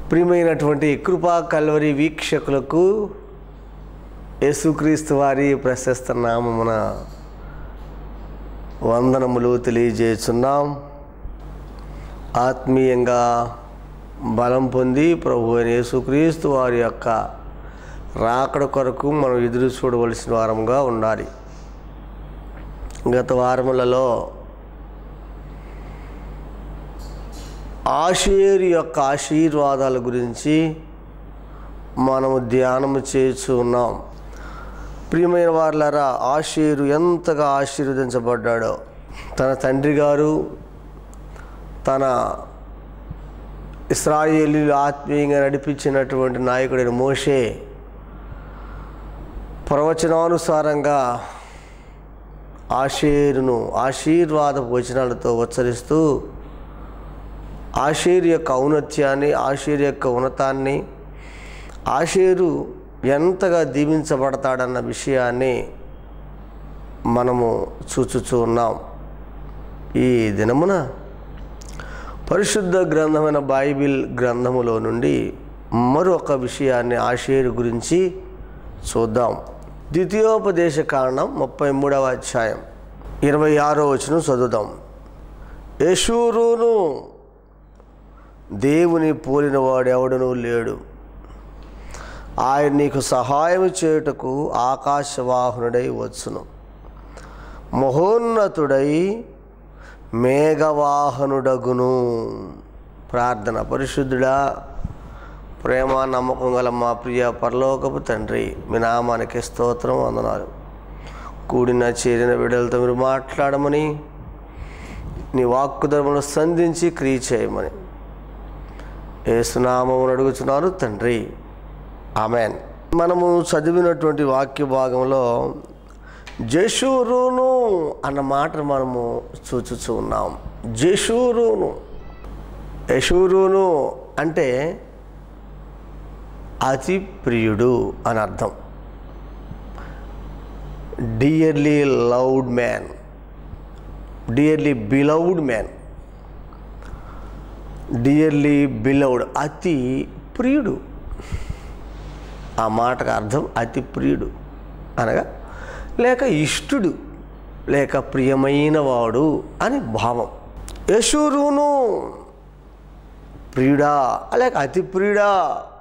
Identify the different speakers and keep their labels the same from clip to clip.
Speaker 1: ప్రియమైనటువంటి కృపా కల్వరి వీక్షకులకు యేసుక్రీస్తు వారి ప్రశస్త నామమున వందనములు తెలియజేస్తున్నాం ఆత్మీయంగా బలం పొంది ప్రభు అయిన యేసుక్రీస్తు వారి యొక్క రాకడ కొరకు మనం ఎదురు చూడవలసిన వారంగా ఉండాలి గత వారములలో ఆషేరు యొక్క ఆశీర్వాదాల గురించి మనము ధ్యానము చేస్తూ ఉన్నాం ప్రియమైన వారులారా ఆషేరు ఎంతగా ఆశీర్వదించబడ్డాడో తన తండ్రి గారు తన ఇస్రాయేలీలు ఆత్మీయంగా నడిపించినటువంటి నాయకుడైన మోషే ప్రవచనానుసారంగా ఆషేరును ఆశీర్వాద వచనాలతో ఉచ్చరిస్తూ ఆషేరు యొక్క ఔన్నత్యాన్ని ఆషేరు యొక్క ఉన్నతాన్ని ఆషేరు ఎంతగా దీవించబడతాడన్న విషయాన్ని మనము చూచుచూ ఉన్నాం ఈ దినమున పరిశుద్ధ గ్రంథమైన బైబిల్ గ్రంథములో నుండి మరొక విషయాన్ని ఆషేరు గురించి చూద్దాం ద్వితీయోపదేశ కారణం ముప్పై మూడవ అధ్యాయం ఇరవై ఆరో వచనం చదువుదాం యశూరును దేవుని పోలినవాడు ఎవడనూ లేడు ఆయన నీకు సహాయం చేయుటకు ఆకాశవాహనుడై వచ్చును మహోన్నతుడై మేఘవాహనుడగును ప్రార్థన పరిశుద్ధుడా ప్రేమ నమ్మకం గల మా ప్రియ పరలోకపు తండ్రి మీ నామానికి స్తోత్రం వందనాలు కూడిన చేరిన బిడ్డలతో మీరు మాట్లాడమని నీ వాక్కుధర్మను సంధించి క్రియ చేయమని ఏసునామమును అడుగుచున్నారు తండ్రి ఆమెన్ మనము చదివినటువంటి వాక్య భాగంలో జషూరును అన్న మాట మనము చూచుచూ ఉన్నాం జషూరును యశూరును అంటే అతి ప్రియుడు అని అర్థం dearly loud man dearly beloved man dearly beloved అతి ప్రియుడు ఆ మాటకు అర్థం అతి ప్రియుడు అనగా లేక ఇష్టుడు లేక ప్రియమైన వాడు అని భావం యశూరును ప్రియుడా లేక అతి ప్రియుడా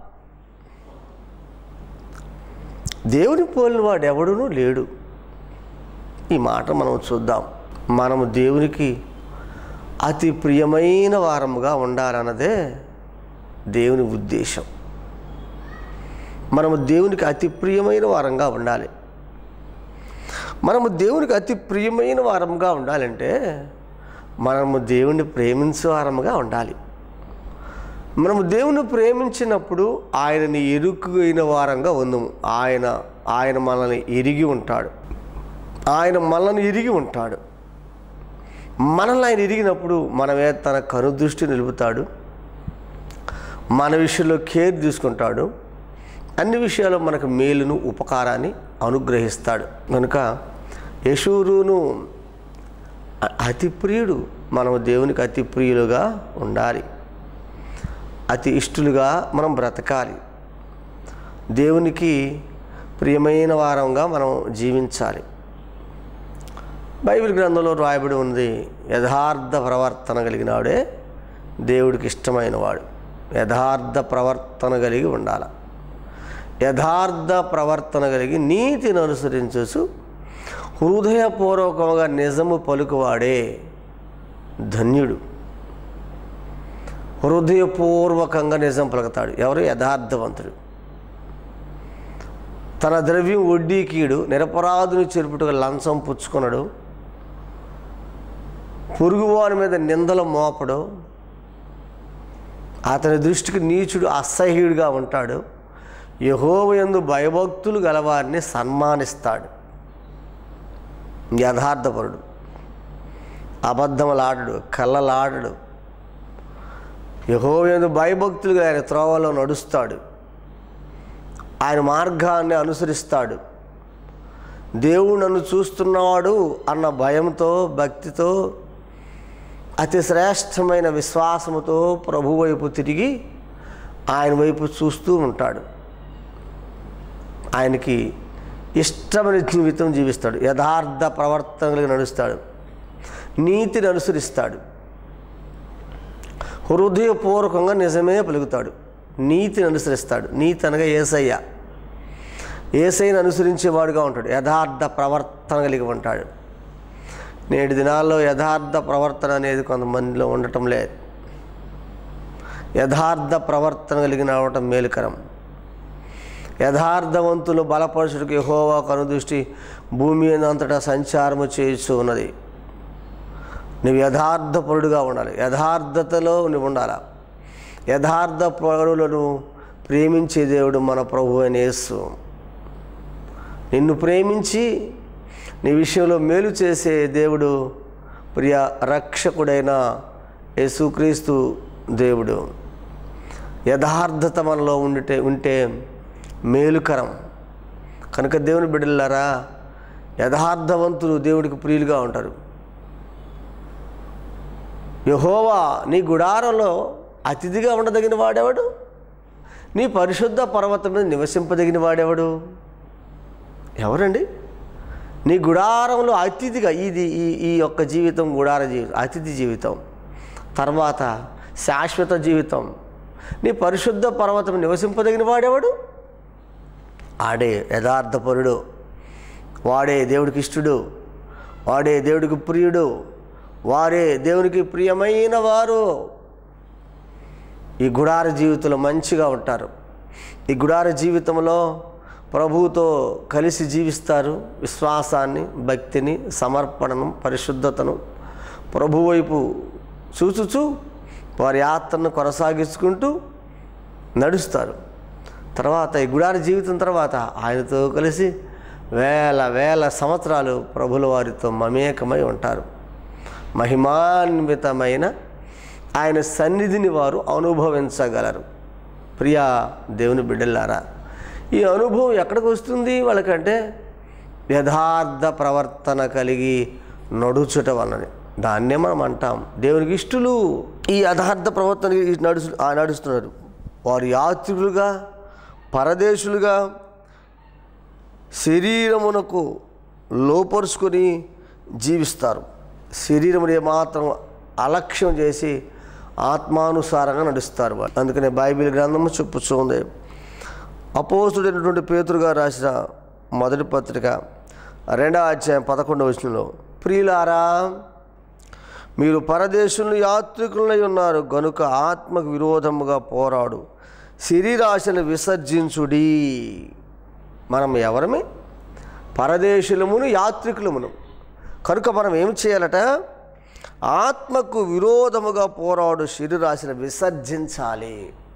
Speaker 1: దేవుని పోలిన వాడు ఎవడునూ లేడు ఈ మాట మనం చూద్దాం మనము దేవునికి అతి ప్రియమైన వారముగా ఉండాలన్నదే దేవుని ఉద్దేశం మనము దేవునికి అతి ప్రియమైన వారంగా ఉండాలి మనము దేవునికి అతి ప్రియమైన వారంగా ఉండాలంటే మనము దేవుని ప్రేమించే వారముగా ఉండాలి మనము దేవుని ప్రేమించినప్పుడు ఆయనని ఎరుకైన వారంగా ఉందము ఆయన ఆయన మనల్ని ఎరిగి ఉంటాడు ఆయన మనల్ని ఎరిగి ఉంటాడు మనల్ని ఆయన ఎరిగినప్పుడు మనమే తన కనుదృష్టి నిలుపుతాడు మన విషయంలో కేర్ తీసుకుంటాడు అన్ని విషయాల్లో మనకు మేలును ఉపకారాన్ని అనుగ్రహిస్తాడు కనుక యశూరును అ- అతి ప్రియుడు మనము దేవునికి అతి ప్రియులుగా ఉండాలి అతి ఇష్టలుగా మనం బ్రతకాలి దేవునికి ప్రియమైన వారంగా మనం జీవించాలి బైబిల్ గ్రంథంలో రాయబడి ఉంది యథార్థ ప్రవర్తన కలిగినాడే దేవుడికి ఇష్టమైన వాడు యథార్థ ప్రవర్తన కలిగి ఉండాలి యథార్థ ప్రవర్తన కలిగి నీతిని అనుసరించచ్చు హృదయపూర్వకంగా నిజము పలుకువాడే ధన్యుడు హృదయపూర్వకంగా నిజం పలుకుతాడు ఎవరు యథార్థవంతుడు తన ద్రవ్యం వడ్డీకీడు నిరపరాధుని చెరుపుటకు లంచం పుచ్చుకొనడు పొరుగువాని మీద నిందలు మోపడు అతని దృష్టికి నీచుడు అసహ్యుడిగా ఉంటాడు యహోవయందు భయభక్తులు గలవారిని సన్మానిస్తాడు యథార్థపరుడు అబద్ధములాడడు కళ్ళలాడడు యహోవయందు భయభక్తులుగా ఆయన త్రోవలో నడుస్తాడు ఆయన మార్గాన్ని అనుసరిస్తాడు దేవుడు నన్ను చూస్తున్నాడు అన్న భయంతో భక్తితో అతి శ్రేష్టమైన విశ్వాసముతో ప్రభు వైపు తిరిగి ఆయన వైపు చూస్తూ ఉంటాడు ఆయనకి ఇష్టమైన జీవితం జీవిస్తాడు యథార్థ ప్రవర్తన కలిగి నడుస్తాడు నీతిని అనుసరిస్తాడు హృదయపూర్వకంగా నిజమే పలుకుతాడు నీతిని అనుసరిస్తాడు నీతి అనగా ఏసయ్య ఏసైని అనుసరించేవాడుగా ఉంటాడు యథార్థ ప్రవర్తన కలిగి ఉంటాడు నేటి దినాల్లో యథార్థ ప్రవర్తన అనేది కొంతమందిలో ఉండటం లేదు యథార్థ ప్రవర్తన కలిగిన అవటం మేలుకరం యథార్థవంతులు బలపరుచుడికి యెహోవా కనుదృష్టి భూమి అంతటా సంచారము చేస్తూ ఉన్నది నువ్వు యథార్థపరుడుగా ఉండాలి యథార్థతలో నువ్వు ఉండాలి యథార్థ పరులను ప్రేమించే దేవుడు మన ప్రభు అయిన యేసు నిన్ను ప్రేమించి నీ విషయంలో మేలు చేసే దేవుడు ప్రియ రక్షకుడైన యేసుక్రీస్తు దేవుడు యథార్థత మనలో ఉండితే ఉంటే మేలుకరం కనుక దేవుని బిడ్డలారా యథార్థవంతులు దేవుడికి ప్రియులుగా ఉంటారు యహోవా నీ గుడారంలో అతిథిగా ఉండదగిన వాడెవడు నీ పరిశుద్ధ పర్వతం మీద నివసింపదగిన వాడెవడు ఎవరండి నీ గుడారంలో అతిథిగా ఇది ఈ ఈ యొక్క జీవితం గుడార జీవితం అతిథి జీవితం తర్వాత శాశ్వత జీవితం నీ పరిశుద్ధ పర్వతం నివసింపదగిన వాడెవడు ఆడే యథార్థపరుడు వాడే దేవుడికి ఇష్టడు వాడే దేవుడికి ప్రియుడు వారే దేవునికి ప్రియమైన వారు ఈ గుడార జీవితంలో మంచిగా ఉంటారు ఈ గుడార జీవితంలో ప్రభువుతో కలిసి జీవిస్తారు విశ్వాసాన్ని భక్తిని సమర్పణను పరిశుద్ధతను ప్రభు వైపు చూచుచూ వారి యాత్రను కొనసాగించుకుంటూ నడుస్తారు తర్వాత ఈ గుడార జీవితం తర్వాత ఆయనతో కలిసి వేల వేల సంవత్సరాలు ప్రభుల వారితో మమేకమై ఉంటారు మహిమాన్వితమైన ఆయన సన్నిధిని వారు అనుభవించగలరు ప్రియా దేవుని బిడ్డలారా ఈ అనుభవం ఎక్కడికి వస్తుంది వాళ్ళకంటే యథార్థ ప్రవర్తన కలిగి నడుచుట వలనని దాన్నే మనం అంటాం దేవునికి ఇష్టలు ఈ యథార్థ ప్రవర్తన కలిగి నడుచు ఆ నడుస్తున్నారు వారు యాత్రికులుగా పరదేశులుగా శరీరమునకు లోపరుచుకొని జీవిస్తారు శరీరముని మాత్రం అలక్ష్యం చేసి ఆత్మానుసారంగా నడుస్తారు వాళ్ళు అందుకనే బైబిల్ గ్రంథము చెప్పుచుంది అపోసుడైనటువంటి పేతురుగా రాసిన మొదటి పత్రిక రెండవ అధ్యాయం పదకొండవ వచనంలో ప్రియులారా మీరు పరదేశులను యాత్రికులై ఉన్నారు గనుక ఆత్మకు విరోధముగా పోరాడు శరీరాశను విసర్జించుడి మనం ఎవరమే పరదేశులమును యాత్రికులమును కనుక మనం ఏం చేయాలట ఆత్మకు విరోధముగా పోరాడు శరీరాశను విసర్జించాలి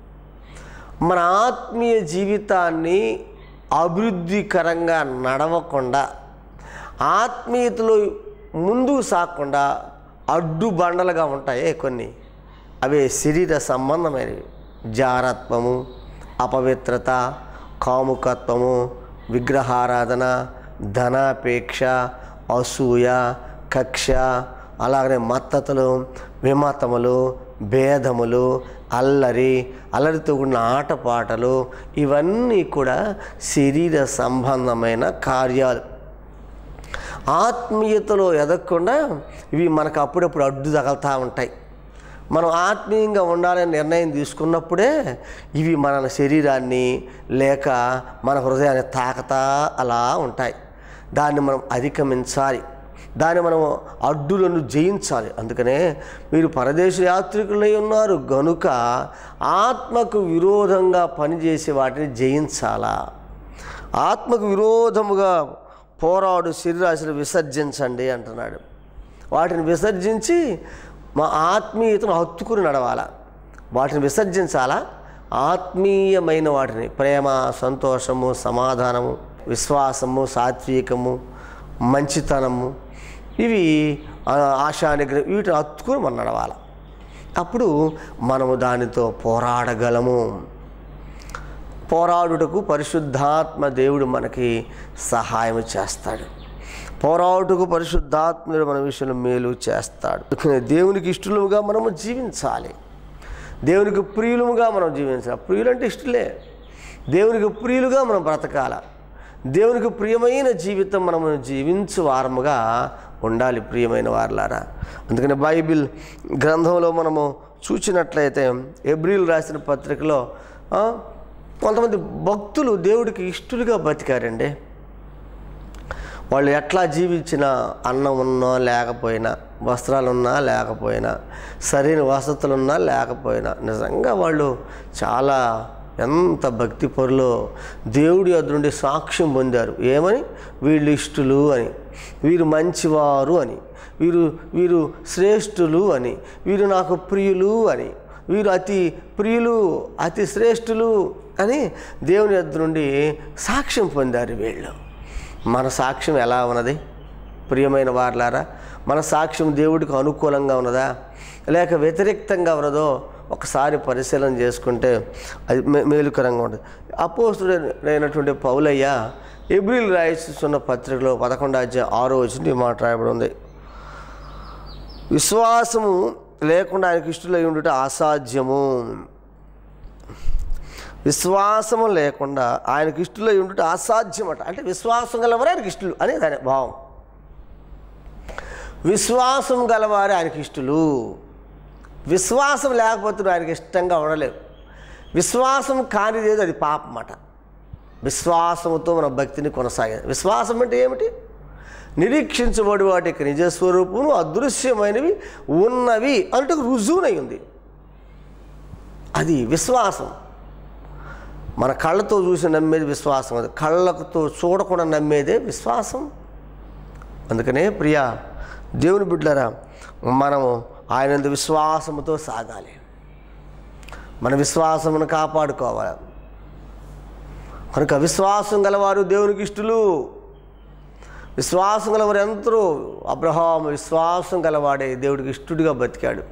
Speaker 1: మన ఆత్మీయ జీవితాన్ని అభివృద్ధికరంగా నడవకుండా ఆత్మీయతలో ముందుకు సాగకుండా అడ్డు బండలుగా ఉంటాయి కొన్ని అవే శరీర సంబంధమైనవి జారత్వము అపవిత్రత కాముకత్వము విగ్రహారాధన ధనాపేక్ష అసూయ కక్ష అలాగనే మత్తతలు విమతములు భేదములు అల్లరి అల్లరితో కూడిన ఆటపాటలు ఇవన్నీ కూడా శరీర సంబంధమైన కార్యాలు ఆత్మీయతలో ఎదగకుండా ఇవి మనకు అప్పుడప్పుడు అడ్డు తగలుతూ ఉంటాయి మనం ఆత్మీయంగా ఉండాలని నిర్ణయం తీసుకున్నప్పుడే ఇవి మన శరీరాన్ని లేక మన హృదయాన్ని తాకతా అలా ఉంటాయి దాన్ని మనం అధిగమించాలి దాన్ని మనం అడ్డులను జయించాలి అందుకనే మీరు పరదేశ యాత్రికులై ఉన్నారు గనుక ఆత్మకు విరోధంగా పనిచేసే వాటిని జయించాలా ఆత్మకు విరోధముగా పోరాడు శరీరాశను విసర్జించండి అంటున్నాడు వాటిని విసర్జించి మా ఆత్మీయతను హత్తుకుని నడవాల వాటిని విసర్జించాలా ఆత్మీయమైన వాటిని ప్రేమ సంతోషము సమాధానము విశ్వాసము సాత్వికము మంచితనము ఇవి ఆ, ఆశానిగ్రహం వీటిని హత్తుకుని మనం నడవాలి అప్పుడు మనము దానితో పోరాడగలము పోరాడుటకు పరిశుద్ధాత్మ దేవుడు మనకి సహాయం చేస్తాడు పోరాడుటకు పరిశుద్ధాత్ముడు మన విషయంలో మేలు చేస్తాడు అందుకనే దేవునికి ఇష్టలుగా మనము జీవించాలి దేవునికి ప్రియులుగా మనం జీవించాలి ప్రియులు అంటే ఇష్టలే దేవునికి ప్రియులుగా మనం బ్రతకాల దేవునికి ప్రియమైన జీవితం మనము జీవించు వారముగా ఉండాలి ప్రియమైన వారలారా అందుకని బైబిల్ గ్రంథంలో మనము చూచినట్లయితే ఎబ్రిల్ రాసిన పత్రికలో ఆ, కొంతమంది భక్తులు దేవుడికి ఇష్టలుగా బతికారండి వాళ్ళు ఎట్లా జీవించినా అన్నం ఉన్నా లేకపోయినా వస్త్రాలున్నా లేకపోయినా సరైన వసతులున్నా లేకపోయినా నిజంగా వాళ్ళు చాలా ఎంత భక్తి పరులో దేవుడి వద్ద నుండి సాక్ష్యం పొందారు ఏమని వీళ్ళు ఇష్టలు అని వీరు మంచివారు అని వీరు వీరు శ్రేష్ఠులు అని వీరు నాకు ప్రియులు అని వీరు అతి ప్రియులు అతి శ్రేష్ఠులు అని దేవుని యొద్ద నుండి సాక్ష్యం పొందారు వీళ్ళు మన సాక్ష్యం ఎలా ఉన్నది ప్రియమైన వార్లారా మన సాక్ష్యం దేవుడికి అనుకూలంగా ఉన్నదా లేక వ్యతిరేక్తంగా ఉన్నదో ఒకసారి పరిశీలన చేసుకుంటే అది మే- మేలుకరంగా ఉంటుంది అపోస్తుడైనటువంటి పౌలయ్య ఎబ్రిల్ రాయిస్తున్న పత్రికలో పదకొండు అధ్యాయం ఆరో వచ్చిన మాట రాయబడి ఉంది విశ్వాసము లేకుండా ఆయనకి ఇష్టలై ఉండుట అసాధ్యము విశ్వాసము లేకుండా ఆయనకి ఇష్టలై ఉండుట అసాధ్యమట అంటే విశ్వాసం గలవారు ఆయనకి ఇష్టలు అని దాని భావం విశ్వాసం గలవారు ఆయనకి ఇష్టలు విశ్వాసం లేకపోతే నువ్వు ఆయనకి ఇష్టంగా ఉండలేవు విశ్వాసం కానిదేదో అది పాపం అట విశ్వాసముతో మన భక్తిని కొనసాగాలి విశ్వాసం అంటే ఏమిటి నిరీక్షించబడి వాటి యొక్క నిజస్వరూపము అదృశ్యమైనవి ఉన్నవి అంటే రుజువునై ఉంది అది విశ్వాసం మన కళ్ళతో చూసి నమ్మేది విశ్వాసం అది కళ్ళతో చూడకుండా నమ్మేదే విశ్వాసం అందుకనే ప్రియా దేవుని బిడ్డలరా మనము ఆయన విశ్వాసముతో సాగాలి మన విశ్వాసమును కాపాడుకోవాలి కనుక విశ్వాసం గలవారు దేవునికి ఇష్టలు విశ్వాసం గలవారు ఎందరో అబ్రహాం విశ్వాసం గలవాడే దేవుడికి ఇష్టడుగా బతికాడు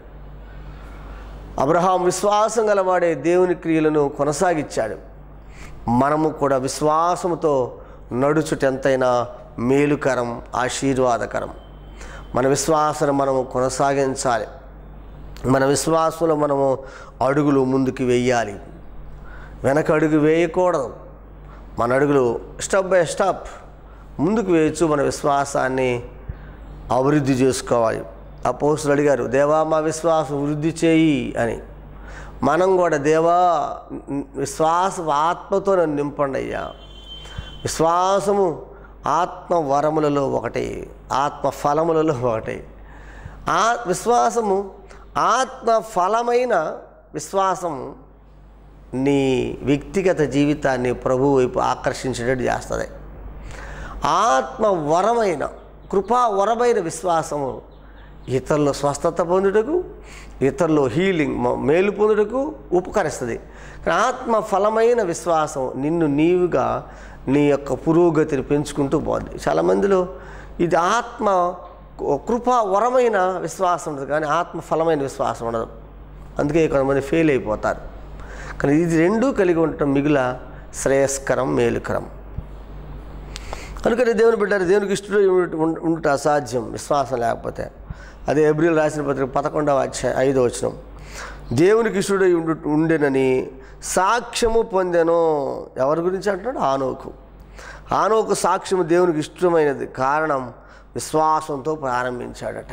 Speaker 1: అబ్రహాం విశ్వాసం గలవాడే దేవుని క్రియలను కొనసాగించాడు మనము కూడా విశ్వాసముతో నడుచుట ఎంతైనా మేలుకరం ఆశీర్వాదకరం మన విశ్వాసాన్ని మనము కొనసాగించాలి మన విశ్వాసంలో మనము అడుగులు ముందుకు వెయ్యాలి వెనక అడుగు వేయకూడదు మన అడుగులు స్టెప్ బై స్టెప్ ముందుకు వేయచ్చు మన విశ్వాసాన్ని అభివృద్ధి చేసుకోవాలి అపోస్తులు అడిగారు దేవా మా విశ్వాసం వృద్ధి చేయి అని మనం కూడా దేవా విశ్వాస ఆత్మతో నన్ను నింపండి అయ్యా విశ్వాసము ఆత్మ వరములలో ఒకటి ఆత్మ ఫలములలో ఒకటి ఆ విశ్వాసము ఆత్మ ఫలమైన విశ్వాసము నీ వ్యక్తిగత జీవితాన్ని ప్రభు వైపు ఆకర్షించేటట్టు చేస్తుంది ఆత్మ వరమైన కృపా వరమైన విశ్వాసము ఇతరుల స్వస్థత పొందుటకు ఇతరులు హీలింగ్ మ- మేలు పొందుటకు ఉపకరిస్తుంది కానీ ఆత్మ ఫలమైన విశ్వాసం నిన్ను నీవుగా నీ యొక్క పురోగతిని పెంచుకుంటూ పోద్ది చాలామందిలో ఇది ఆత్మ కృపా వరమైన విశ్వాసం ఉండదు కానీ ఆత్మ ఫలమైన విశ్వాసం ఉండదు అందుకే కొంతమంది ఫెయిల్ అయిపోతారు కానీ ఇది రెండూ కలిగి ఉండటం మిగుల శ్రేయస్కరం మేలుకరం కనుకనే దేవుని బిడ్డారు దేవునికి ఇష్టడు ఉండుట అసాధ్యం విశ్వాసం లేకపోతే అదే ఏప్రిల్ రాసిన పత్రిక పదకొండవ అధ్యాయం ఐదో వచనం దేవునికి ఇష్టడై ఉండు ఉండెనని సాక్ష్యము పొందెను ఎవరి గురించి అంటున్నాడు ఆనోకు ఆనోకు సాక్ష్యము దేవునికి ఇష్టమైనది కారణం విశ్వాసంతో ప్రారంభించాడట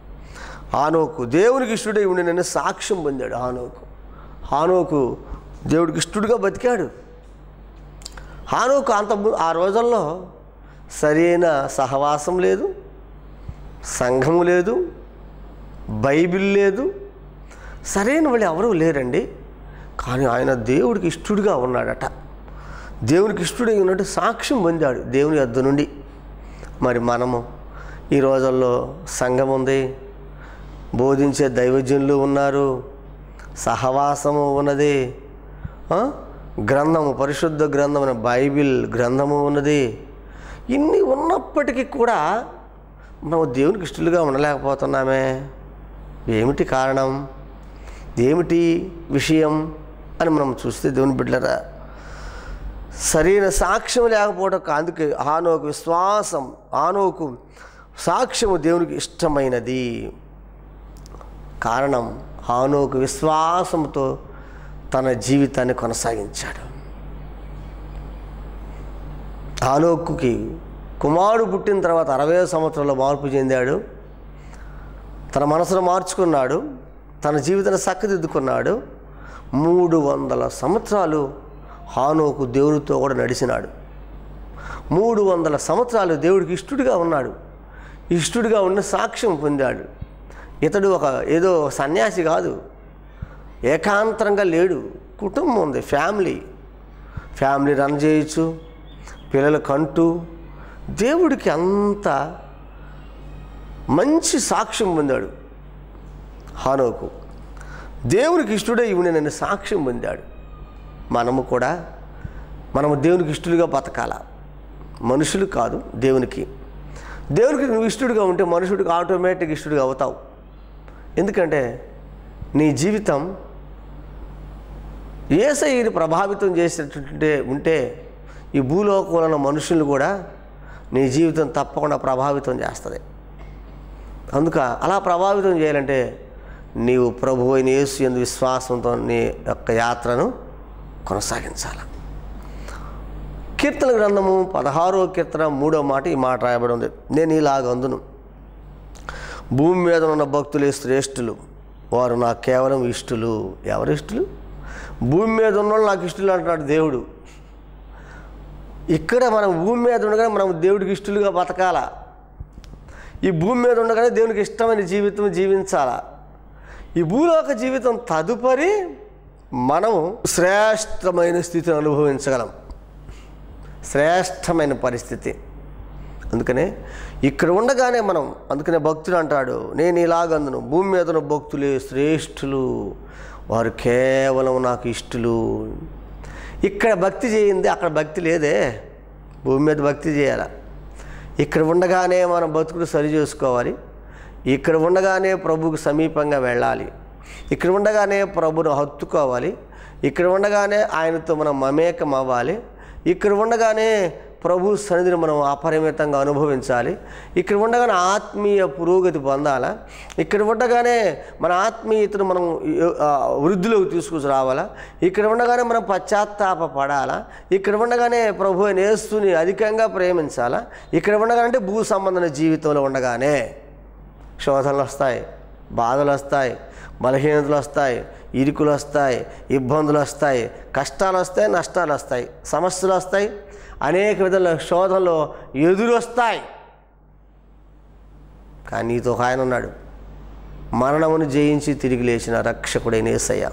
Speaker 1: ఆనోకు దేవునికి ఇష్టడై ఉండినని సాక్ష్యం పొందాడు ఆనోకు ఆనోకు దేవుడికి ఇష్టడుగా బతికాడు హానోకు అంత ము- ఆ రోజుల్లో సరైన సహవాసం లేదు సంఘము లేదు బైబిల్ లేదు సరైన వాళ్ళు ఎవరూ లేరండి కానీ ఆయన దేవుడికి ఇష్టడుగా ఉన్నాడట దేవునికి ఇష్టడై ఉన్నట్టు సాక్ష్యం పొందాడు దేవుని వద్ద నుండి మరి మనము ఈ రోజుల్లో సంఘం ఉంది బోధించే దైవజనులు ఉన్నారు సహవాసము ఉన్నది ఆ? గ్రంథము పరిశుద్ధ గ్రంథమైన బైబిల్ గ్రంథము ఉన్నది ఇన్ని ఉన్నప్పటికీ కూడా మనం దేవునికి ఇష్టలుగా ఉండలేకపోతున్నామే ఏమిటి కారణం ఏమిటి విషయం అని మనం చూస్తే దేవుని బిడ్డలరా సరైన సాక్ష్యం లేకపోవడం అందుకే ఆనోకు విశ్వాసం ఆనోకు సాక్ష్యము దేవునికి ఇష్టమైనది కారణం హానోకు విశ్వాసంతో తన జీవితాన్ని కొనసాగించాడు హానోకుకి కుమారుడు పుట్టిన తర్వాత అరవై సంవత్సరంలో మార్పు చెందాడు తన మనసును మార్చుకున్నాడు తన జీవితాన్ని చక్కదిద్దుకున్నాడు మూడు వందల సంవత్సరాలు హానోకు దేవుడితో కూడా నడిచినాడు మూడు వందల సంవత్సరాలు దేవుడికి ఇష్టడుగా ఉన్నాడు ఇష్టడుగా ఉండి సాక్ష్యం పొందాడు ఇతడు ఒక ఏదో సన్యాసి కాదు ఏకాంతరంగా లేడు కుటుంబం ఉంది ఫ్యామిలీ ఫ్యామిలీ రన్ చేయొచ్చు పిల్లల కంటూ దేవుడికి అంత మంచి సాక్ష్యం పొందాడు హానోకు దేవునికి ఇష్టడే ఇవి నేను సాక్ష్యం పొందాడు మనము కూడా మనము దేవునికి ఇష్టలుగా బతకాల మనుషులు కాదు దేవునికి దేవునికి నువ్వు ఇష్టడుగా ఉంటే మనుషుడికి ఆటోమేటిక్ ఇష్టడుగా అవుతావు ఎందుకంటే నీ జీవితం ఏసైని ప్రభావితం చేసేటట్టుంటే ఉంటే ఈ భూలోకంలో ఉన్న మనుషులు కూడా నీ జీవితం తప్పకుండా ప్రభావితం చేస్తుంది అందుక అలా ప్రభావితం చేయాలంటే నీవు ప్రభు అయిన యేసు ఎందు విశ్వాసంతో నీ యొక్క యాత్రను కొనసాగించాలి కీర్తన గ్రంథము పదహారో కీర్తన మూడో మాట ఈ మాట రాయబడి ఉంది నేను ఇలాగ అందును భూమి మీద ఉన్న భక్తులే శ్రేష్ఠులు వారు నాకు కేవలం ఇష్టలు ఎవరు ఇష్టలు భూమి మీద ఉన్నవాళ్ళు నాకు ఇష్టలు అంటున్నాడు దేవుడు ఇక్కడ మనం భూమి మీద ఉండగానే మనం దేవుడికి ఇష్టలుగా బతకాలా ఈ భూమి మీద ఉండగానే దేవునికి ఇష్టమైన జీవితం జీవించాలా ఈ భూలోక జీవితం తదుపరి మనం శ్రేష్టమైన స్థితిని అనుభవించగలం శ్రేష్టమైన పరిస్థితి అందుకనే ఇక్కడ ఉండగానే మనం అందుకనే భక్తుడు అంటాడు నేను ఇలాగందును భూమి మీద ఉన్న భక్తులే శ్రేష్ఠులు వారు కేవలం నాకు ఇష్టలు ఇక్కడ భక్తి చేయింది అక్కడ భక్తి లేదే భూమి మీద భక్తి చేయాల ఇక్కడ ఉండగానే మనం బతుకుడు సరి చేసుకోవాలి ఇక్కడ ఉండగానే ప్రభువుకు సమీపంగా వెళ్ళాలి ఇక్కడ ఉండగానే ప్రభును హత్తుకోవాలి ఇక్కడ ఉండగానే ఆయనతో మనం మమేకం అవ్వాలి ఇక్కడ ఉండగానే ప్రభు సన్నిధిని మనం అపరిమితంగా అనుభవించాలి ఇక్కడ ఉండగానే ఆత్మీయ పురోగతి పొందాలా ఇక్కడ ఉండగానే మన ఆత్మీయతను మనం ఆ, వృద్ధిలోకి తీసుకుని రావాలా ఇక్కడ ఉండగానే మనం పశ్చాత్తాప పడాలా ఇక్కడ ఉండగానే ప్రభు అయిన యేసుని అధికంగా ప్రేమించాలా ఇక్కడ ఉండగానే అంటే భూ సంబంధమైన జీవితంలో ఉండగానే శోధనలు వస్తాయి బాధలు వస్తాయి బలహీనతలు వస్తాయి ఇరుకులు వస్తాయి ఇబ్బందులు వస్తాయి కష్టాలు వస్తాయి నష్టాలు వస్తాయి సమస్యలు వస్తాయి అనేక విధాల శోధనలు ఎదురు వస్తాయి కానీ నీతో ఒక ఆయన ఉన్నాడు మరణమును జయించి తిరిగి లేచిన రక్షకుడైన యేసయ్య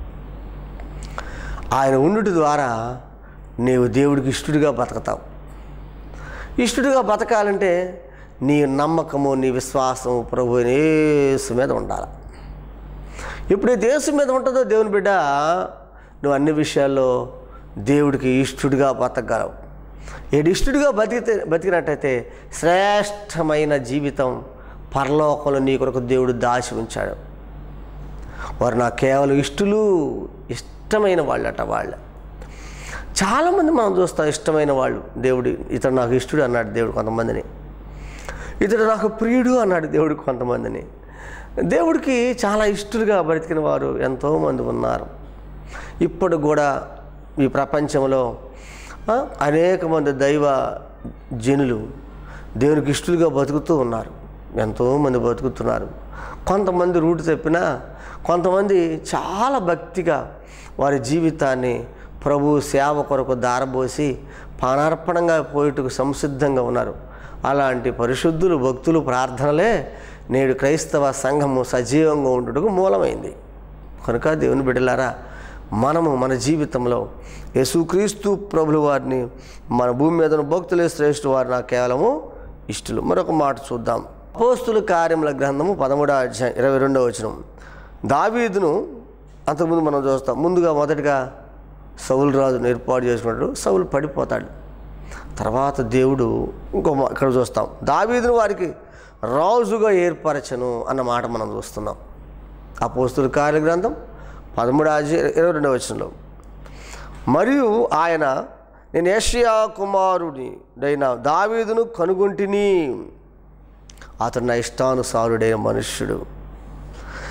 Speaker 1: ఆయన ఉండుట ద్వారా నీవు దేవుడికి ఇష్టడిగా బతుకుతావు ఇష్టడిగా బతకాలంటే నీ నమ్మకము నీ విశ్వాసము ప్రభు అయిన యేసు మీద ఉండాలి ఎప్పుడైతే యేసు మీద ఉంటుందో దేవుని బిడ్డ నువ్వు అన్ని విషయాల్లో దేవుడికి ఇష్టడిగా బతకగలవు ఏడు ఇష్టడిగా బతికితే బతికినట్టయితే శ్రేష్టమైన జీవితం పరలోకంలో నీ కొరకు దేవుడు దాచి ఉంచాడు వారు నాకు కేవలం ఇష్టలు ఇష్టమైన వాళ్ళట వాళ్ళు చాలామంది మనం చూస్తాం ఇష్టమైన వాళ్ళు దేవుడు ఇతడు నాకు ఇష్టడు అన్నాడు దేవుడు కొంతమందిని ఇతడు నాకు ప్రియుడు అన్నాడు దేవుడు కొంతమందిని దేవుడికి చాలా ఇష్టలుగా బ్రతికిన వారు ఎంతోమంది ఉన్నారు ఇప్పుడు కూడా ఈ ప్రపంచంలో ఆ, అనేక మంది దైవ జనులు దేవునికి ఇష్టలుగా బతుకుతూ ఉన్నారు ఎంతోమంది బతుకుతున్నారు కొంతమంది రూటు తప్పినా కొంతమంది చాలా భక్తిగా వారి జీవితాన్ని ప్రభు సేవ కొరకు దారబోసి పానార్పణంగా పోయేటకు సంసిద్ధంగా ఉన్నారు అలాంటి పరిశుద్ధులు భక్తులు ప్రార్థనలే నేడు క్రైస్తవ సంఘము సజీవంగా ఉండుటకు మూలమైంది కనుక దేవుని బిడ్డలారా మనము మన జీవితంలో యేసుక్రీస్తు ప్రభుల వారిని మన భూమి మీద ఉన్న భక్తులే శ్రేష్ఠ వారు నాకు కేవలము ఇష్టలు మరొక మాట చూద్దాం అపోస్తుల కార్యముల గ్రంథము పదమూడవ అధ్యాయం ఇరవై రెండవ వచనం దావీదును అంతకుముందు మనం చూస్తాం ముందుగా మొదటిగా సౌలు రాజును ఏర్పాటు చేసుకున్నాడు సౌలు పడిపోతాడు తర్వాత దేవుడు ఇంకో మా- ఇక్కడ చూస్తాం దావీదును వారికి రాజుగా ఏర్పరచను అన్న మాట మనం చూస్తున్నాం అపోస్తుల కార్య గ్రంథం పదమూడు అధ్యాయం ఇరవై రెండవ వచనంలో మరియు ఆయన నేను ఏషియా కుమారుడి డైన దావీదును కనుగొంటిని అతడు నా ఇష్టానుసారుడైన మనుష్యుడు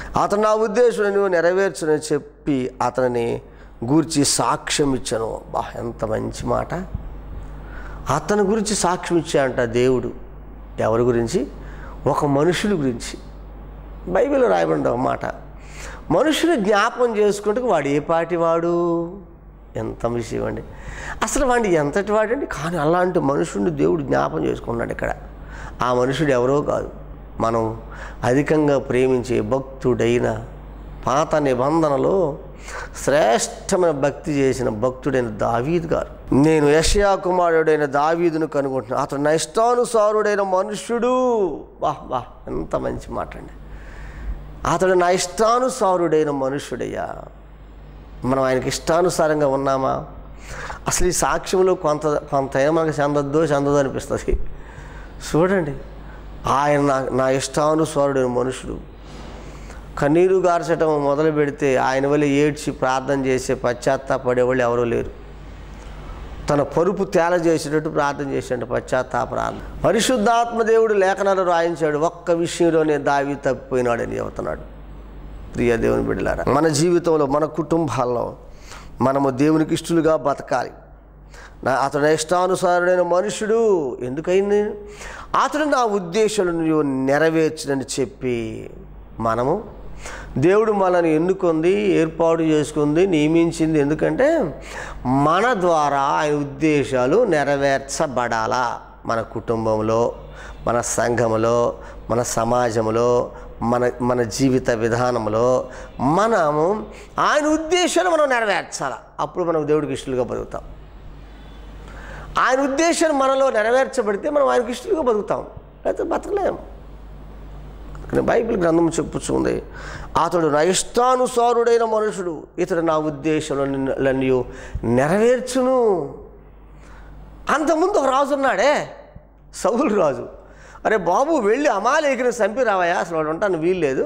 Speaker 1: అతను నా ఉద్దేశం నువ్వు నెరవేర్చునని చెప్పి అతనిని గూర్చి సాక్ష్యం ఇచ్చాను బా ఎంత మంచి మాట అతని గురించి సాక్ష్యం ఇచ్చాడంట దేవుడు ఎవరి గురించి ఒక మనుషుల గురించి బైబిల్లో రాయబడిన ఒక మాట మనుషులు జ్ఞాపకం చేసుకుంటే వాడు ఏ పాటి వాడు ఎంత విషయం అండి అసలు వాడిని ఎంతటి వాడండి కానీ అలాంటి మనుషుడిని దేవుడు జ్ఞాపకం చేసుకున్నాడు ఇక్కడ ఆ మనుషుడు ఎవరో కాదు మనం అధికంగా ప్రేమించే భక్తుడైన పాత నిబంధనలో శ్రేష్టమైన భక్తి చేసిన భక్తుడైన దావీదు గారు నేను యషయా కుమారుడైన దావీదును కనుగొంటున్నాను అతడు నా ఇష్టానుసారుడైన మనుష్యుడు వా వా ఎంత మంచి మాట అండి అతడు నా ఇష్టానుసారుడైన మనుష్యుడయ్యా మనం ఆయనకి ఇష్టానుసారంగా ఉన్నామా అసలు ఈ సాక్ష్యంలో కొంత కొంత అయినా మనకు చెందద్దో చెందదో అనిపిస్తుంది చూడండి ఆయన నా నా ఇష్టానుసారుడైన మనుషుడు కన్నీరు గార్చడం మొదలు పెడితే ఆయన వల్ల ఏడ్చి ప్రార్థన చేసే పశ్చాత్తాపడేవాళ్ళు ఎవరూ లేరు తన పరుపు తేల చేసేటట్టు ప్రార్థన చేశాడు పశ్చాత్తాప ప్రార్థన పరిశుద్ధాత్మ దేవుడు లేఖనాలు రాయించాడు ఒక్క విషయంలోనే దావి తప్పిపోయినాడని చెబుతున్నాడు ప్రియ దేవుని బిడ్డలారా మన జీవితంలో మన కుటుంబాల్లో మనము దేవునికి ఇష్టలుగా బతకాలి నా అతడు ఇష్టానుసారుడైన మనుషుడు ఎందుకైంది అతడు నా ఉద్దేశాలను నెరవేర్చునని చెప్పి మనము దేవుడు మనల్ని ఎన్నుకుంది ఏర్పాటు చేసుకుంది నియమించింది ఎందుకంటే మన ద్వారా ఆయన ఉద్దేశాలు నెరవేర్చబడాలా మన కుటుంబంలో మన సంఘంలో మన సమాజంలో మన మన జీవిత విధానంలో మనము ఆయన ఉద్దేశాలు మనం నెరవేర్చాలి అప్పుడు మనం దేవుడికి ఇష్టలుగా బతుకుతాం ఆయన ఉద్దేశం మనలో నెరవేర్చబడితే మనం ఆయనకి ఇష్టలుగా బతుకుతాం లేకపోతే బతకలేము కానీ బైబిల్ గ్రంథం చెప్పుచుంది అతడు నా ఇష్టానుసారుడైన మనుషుడు ఇతడు నా ఉద్దేశాలన్నీ నెరవేర్చును అంతకుముందు ఒక రాజు ఉన్నాడే సౌలు రాజు అరే బాబు వెళ్ళి అమాలేకిని చంపి రావయ్యా అసలు వాడు ఉంటాను వీల్లేదు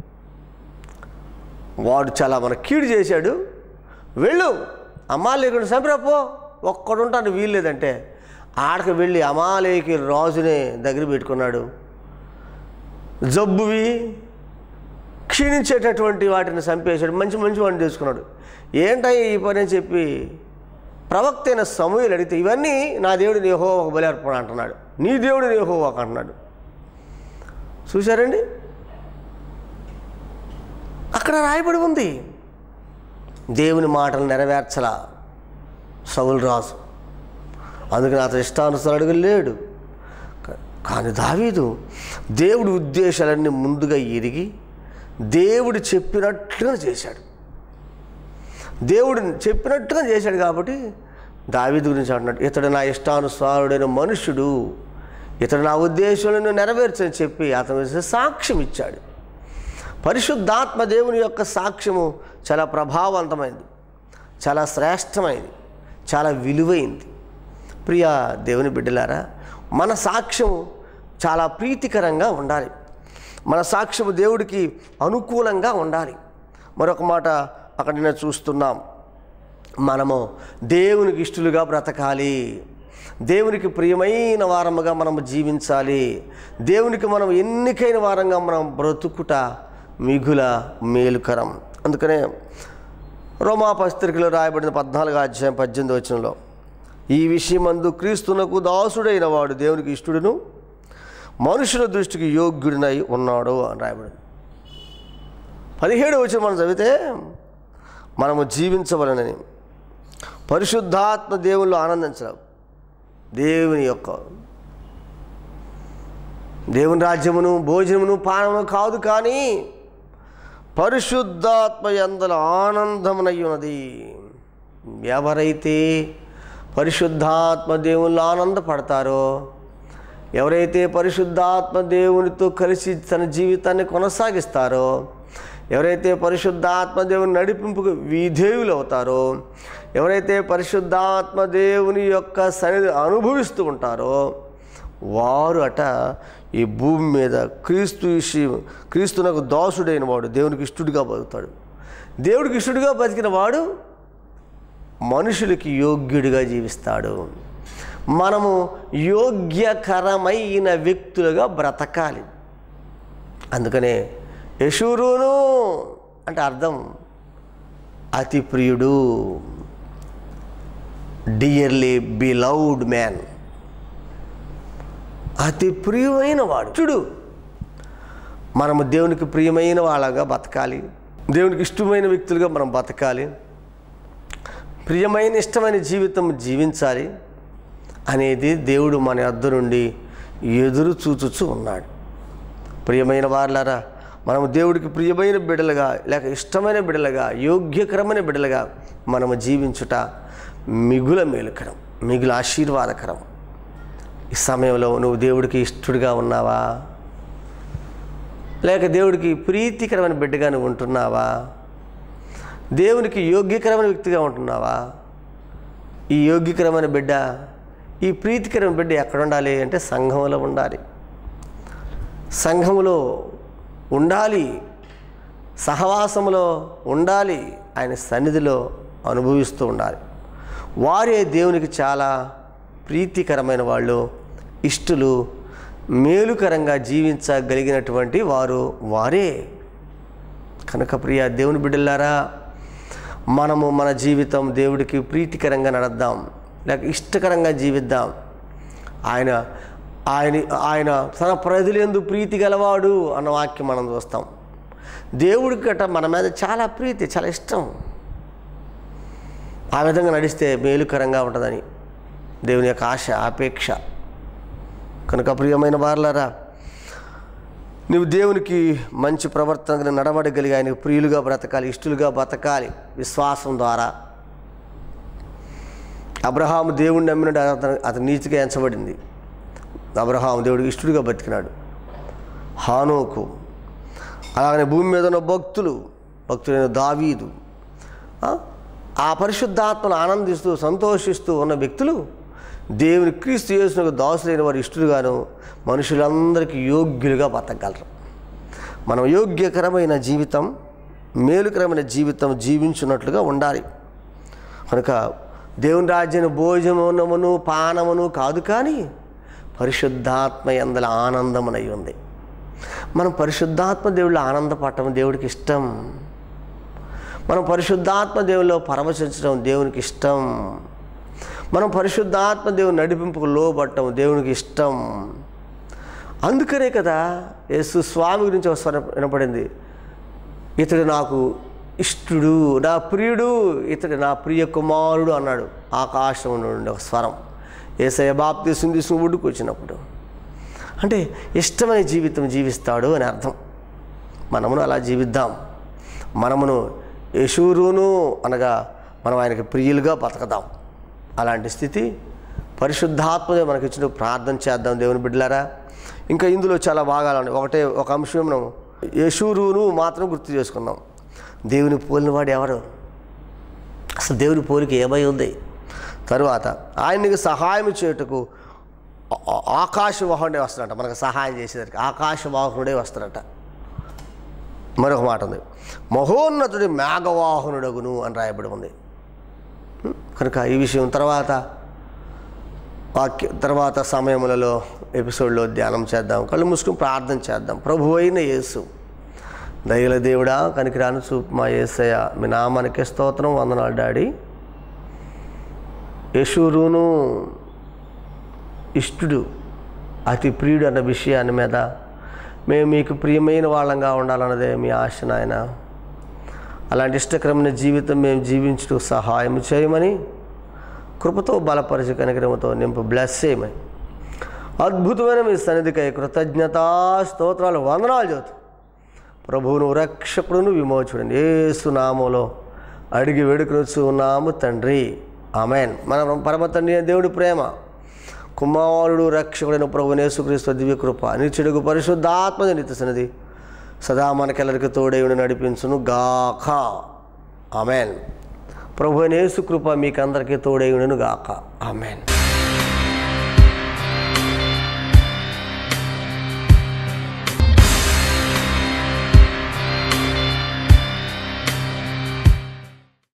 Speaker 1: వాడు చాలా మన కీడు చేశాడు వెళ్ళు అమాలేకుని చంపిరాపో ఒక్కడుంటాను వీల్లేదంటే ఆడకి వెళ్ళి అమాలేకి రాజునే దగ్గర పెట్టుకున్నాడు జబ్బువి క్షీణించేటటువంటి వాటిని చంపేశాడు మంచి మంచి వాడిని తీసుకున్నాడు ఏంటయ్య ఈ పని అని చెప్పి ప్రవక్త అయిన సమూహలు అడిగితే ఇవన్నీ నా దేవుడిని యహో ఒక బలి అర్పణ అంటున్నాడు నీ దేవుడిని యహో ఒక అంటున్నాడు చూశారండి అక్కడ రాయబడి ఉంది దేవుని మాటలు నెరవేర్చలా సౌలు రాజు అందుకని అతని ఇష్టానుసారుడుగా లేడు కా- కానీ దావీదు దేవుడి ఉద్దేశాలన్నీ ముందుగా ఎరిగి దేవుడు చెప్పినట్లుగా చేశాడు దేవుడు చెప్పినట్టుగా చేశాడు కాబట్టి దావీదు గురించి అంటున్నాడు ఇతడు నా ఇష్టానుసారుడైన మనుషుడు ఇతడు నా ఉద్దేశాలను నెరవేర్చని చెప్పి అతని గురించి సాక్ష్యం ఇచ్చాడు పరిశుద్ధాత్మ దేవుని యొక్క సాక్ష్యము చాలా ప్రభావవంతమైంది చాలా శ్రేష్టమైంది చాలా విలువైంది ప్రియ దేవుని బిడ్డలారా మన సాక్ష్యం చాలా ప్రీతికరంగా ఉండాలి మన సాక్ష్యము దేవుడికి అనుకూలంగా ఉండాలి మరొక మాట అక్కడ నేను చూస్తున్నాం మనము దేవునికి ఇష్టలుగా బ్రతకాలి దేవునికి ప్రియమైన వారముగా మనము జీవించాలి దేవునికి మనం ఎన్నికైన వారంగా మనం బ్రతుకుట మిగుల మేలుకరం అందుకనే రోమా పత్రికలో రాయబడిన పద్నాలుగు అధ్యాయం పద్దెనిమిది వచనంలో ఈ విషయమందు క్రీస్తునకు దాసుడైన వాడు దేవునికి ఇష్టడును మనుషుల దృష్టికి యోగ్యుడినై ఉన్నాడు అని రాయబడింది పదిహేడు వచ్చిన మనం చదివితే మనము జీవించవలనని పరిశుద్ధాత్మ దేవుళ్ళు ఆనందించడం దేవుని యొక్క దేవుని రాజ్యమును భోజనమును పానమును కాదు కానీ పరిశుద్ధాత్మ ఎందల ఆనందమునై ఉన్నది ఎవరైతే పరిశుద్ధాత్మ దేవుళ్ళు ఆనందపడతారో ఎవరైతే పరిశుద్ధాత్మ దేవునితో కలిసి తన జీవితాన్ని కొనసాగిస్తారో ఎవరైతే పరిశుద్ధాత్మ దేవుని నడిపింపుకు విధేయులు అవుతారో ఎవరైతే పరిశుద్ధాత్మ దేవుని యొక్క సన్నిధి అనుభవిస్తూ ఉంటారో వారు అట ఈ భూమి మీద క్రీస్తు విషయం క్రీస్తునకు దాసుడైన వాడు దేవునికి ఇష్టడుగా బతుకుతాడు దేవుడికి ఇష్టడుగా బతికిన వాడు మనుషులకి యోగ్యుడిగా జీవిస్తాడు మనము యోగ్యకరమైన వ్యక్తులుగా బ్రతకాలి అందుకనే యశూరును అంటే అర్థం అతి ప్రియుడు డియర్లీ బిలౌడ్ మ్యాన్ అతి ప్రియమైన వాడు చూడు మనము దేవునికి ప్రియమైన వాళ్ళగా బతకాలి దేవునికి ఇష్టమైన వ్యక్తులుగా మనం బతకాలి ప్రియమైన ఇష్టమైన జీవితం జీవించాలి అనేది దేవుడు మన వద్ద నుండి ఎదురు చూచుచు ఉన్నాడు ప్రియమైన వారులారా మనము దేవుడికి ప్రియమైన బిడ్డలుగా లేక ఇష్టమైన బిడ్డలుగా యోగ్యకరమైన బిడ్డలుగా మనము జీవించుట మిగుల మేలుకరం మిగుల ఆశీర్వాదకరం ఈ సమయంలో నువ్వు దేవుడికి ఇష్టడుగా ఉన్నావా లేక దేవుడికి ప్రీతికరమైన బిడ్డగా నువ్వు ఉంటున్నావా దేవునికి యోగ్యకరమైన వ్యక్తిగా ఉంటున్నావా ఈ యోగ్యకరమైన బిడ్డ ఈ ప్రీతికరమైన బిడ్డ ఎక్కడ ఉండాలి అంటే సంఘంలో ఉండాలి సంఘములో ఉండాలి సహవాసములో ఉండాలి ఆయన సన్నిధిలో అనుభవిస్తూ ఉండాలి వారే దేవునికి చాలా ప్రీతికరమైన వాళ్ళు ఇష్టలు మేలుకరంగా జీవించగలిగినటువంటి వారు వారే కనుక ప్రియ దేవుని బిడ్డలారా మనము మన జీవితం దేవుడికి ప్రీతికరంగా నడద్దాం లేక ఇష్టకరంగా జీవిద్దాం ఆయన ఆయన ఆయన తన ప్రజలందు ప్రీతి గలవాడు అన్న వాక్యం మనం చూస్తాం దేవుడికి గట మన మీద చాలా ప్రీతి చాలా ఇష్టం ఆ విధంగా నడిస్తే మేలుకరంగా ఉంటుందని దేవుని యొక్క ఆశ ఆపేక్ష కనుక ప్రియమైన వారులారా నువ్వు దేవునికి మంచి ప్రవర్తన నడవడగలిగి ఆయనకు ప్రియులుగా బ్రతకాలి ఇష్టలుగా బ్రతకాలి విశ్వాసం ద్వారా అబ్రహాము దేవుడిని నమ్మినట్టు అతను అతను నీతిగా ఎంచబడింది అబ్రహాము దేవుడికి ఇష్టడుగా బతికినాడు హానోకు అలాగనే భూమి మీద ఉన్న భక్తులు భక్తులైన దావీదు ఆ? ఆ పరిశుద్ధాత్మను ఆనందిస్తూ సంతోషిస్తూ ఉన్న వ్యక్తులు దేవుని క్రీస్తు చేసిన దాసులైన వారి ఇష్టలుగాను మనుషులందరికీ యోగ్యులుగా బతకగలరు మనం యోగ్యకరమైన జీవితం మేలుకరమైన జీవితం జీవించున్నట్లుగా ఉండాలి కనుక దేవుని రాజ్యాన్ని భోజనమును పానమును కాదు కానీ పరిశుద్ధాత్మ ఎందల ఆనందమునై ఉంది మనం పరిశుద్ధాత్మ దేవుళ్ళు ఆనందపడటం దేవుడికి ఇష్టం మనం పరిశుద్ధాత్మ దేవుల్లో పరవశించడం దేవునికి ఇష్టం మనం పరిశుద్ధాత్మ దేవుని నడిపింపుకు లోబట్టడం దేవునికి ఇష్టం అందుకనే కదా యేసు స్వామి గురించి ఒక స్వరం వినపడింది ఇతడు నాకు ఇష్టుడు నా ప్రియుడు ఇతడు నా ప్రియ కుమారుడు అన్నాడు ఆకాశం నుండి ఒక స్వరం ఏసయ బాప్తీసం తీసుకుని ఒడ్డుకు వచ్చినప్పుడు అంటే ఇష్టమైన జీవితం జీవిస్తాడు అని అర్థం మనమును అలా జీవిద్దాం మనమును యశూరును అనగా మనం ఆయనకి ప్రియులుగా బతకదాం అలాంటి స్థితి పరిశుద్ధాత్మదే మనకి ఇచ్చిన ప్రార్థన చేద్దాం దేవుని బిడ్డలారా ఇంకా ఇందులో చాలా భాగాలు ఉన్నాయి ఒకటే ఒక అంశం మనం యశూరును మాత్రం గుర్తు చేసుకుందాం దేవుని పోలిన వాడు ఎవరు అసలు దేవుని పోలిక ఏమై ఉంది తరువాత ఆయనకి సహాయం చేయుటకు ఆ- ఆ- ఆకాశవాహనుడే వస్తాడట మనకు సహాయం చేసేదానికి ఆకాశవాహనుడే వస్తాడట మరొక మాట ఉంది మహోన్నతుడి మేఘవాహనుడగును అని రాయబడి ఉంది కనుక ఈ విషయం తర్వాత వాక్య తర్వాత సమయములలో ఎపిసోడ్లో ధ్యానం చేద్దాం కళ్ళు మూసుకుని ప్రార్థన చేద్దాం ప్రభు అయిన యేసు దయల దేవుడా కనికిరాను చూపు మా యేసయ్య మీ నామానికి స్తోత్రం వందనాలు డాడీ యశూరును ఇష్టుడు అతి ప్రియుడు అన్న విషయాన్ని మీద మేము మీకు ప్రియమైన వాళ్ళంగా ఉండాలన్నదే మీ ఆశ నాయన అలాంటి ఇష్టకరమైన జీవితం మేము జీవించుటకు సహాయం చేయమని కృపతో బలపరిచి కనికరమతో నింపు బ్లెస్ చేయమని అద్భుతమైన మీ సన్నిధికై కృతజ్ఞతా స్తోత్రాలు వందనాలు చదువుతూ ప్రభువును రక్షకుడును విమోచుడండి ఏసు నామంలో అడిగి వేడుకొనొచ్చు ఉన్నాము తండ్రి ఆమెన్ మన పరమ తండ్రి అయిన దేవుడి ప్రేమ కుమారుడు రక్షకుడైన ప్రభు యేసుక్రీస్తు దివ్య కృప నిత్యుడుగు పరిశుద్ధాత్మ నిత్య సన్నిధి సదా మనకెల్లరికి తోడేయుడు నడిపించును గాక ఆమెన్ ప్రభు యేసు కృప మీకందరికీ తోడేయుడును గాక ఆమెన్